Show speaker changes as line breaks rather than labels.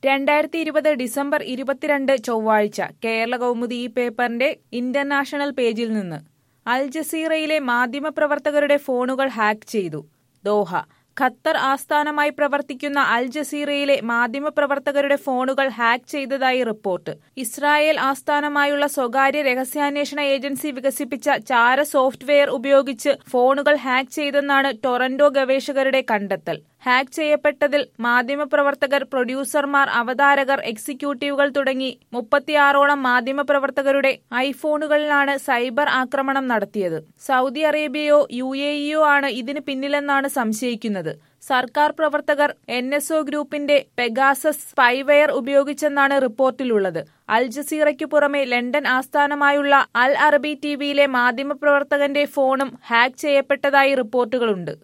രണ്ടായിരത്തി ഇരുപത് ഡിസംബർ ഇരുപത്തിരണ്ട് ചൊവ്വാഴ്ച കേരള കൗമുദി ഈ പേപ്പറിന്റെ ഇന്റർനാഷണൽ പേജിൽ നിന്ന് അൽ ജസീറയിലെ മാധ്യമപ്രവർത്തകരുടെ ഫോണുകൾ ഹാക്ക് ചെയ്തു ദോഹ ഖത്തർ ആസ്ഥാനമായി പ്രവർത്തിക്കുന്ന അൽ ജസീറയിലെ മാധ്യമപ്രവർത്തകരുടെ ഫോണുകൾ ഹാക്ക് ചെയ്തതായി റിപ്പോർട്ട് ഇസ്രായേൽ ആസ്ഥാനമായുള്ള സ്വകാര്യ രഹസ്യാന്വേഷണ ഏജൻസി വികസിപ്പിച്ച ചാര സോഫ്റ്റ്വെയർ ഉപയോഗിച്ച് ഫോണുകൾ ഹാക്ക് ചെയ്തെന്നാണ് ടൊറന്റോ ഗവേഷകരുടെ കണ്ടെത്തൽ ഹാക്ക് ചെയ്യപ്പെട്ടതിൽ മാധ്യമപ്രവർത്തകർ പ്രൊഡ്യൂസർമാർ അവതാരകർ എക്സിക്യൂട്ടീവുകൾ തുടങ്ങി മുപ്പത്തിയാറോളം മാധ്യമപ്രവർത്തകരുടെ ഐഫോണുകളിലാണ് സൈബർ ആക്രമണം നടത്തിയത് സൗദി അറേബ്യയോ യു എഇയോ ആണ് ഇതിന് പിന്നിലെന്നാണ് സംശയിക്കുന്നത് സർക്കാർ പ്രവർത്തകർ എൻ എസ് ഒ ഗ്രൂപ്പിന്റെ പെഗാസസ് സ്പൈവെയർ ഉപയോഗിച്ചെന്നാണ് റിപ്പോർട്ടിലുള്ളത് അൽ ജസീറയ്ക്കു പുറമെ ലണ്ടൻ ആസ്ഥാനമായുള്ള അൽ അറബി ടിവിയിലെ മാധ്യമപ്രവർത്തകന്റെ ഫോണും ഹാക്ക് ചെയ്യപ്പെട്ടതായി റിപ്പോർട്ടുകളുണ്ട്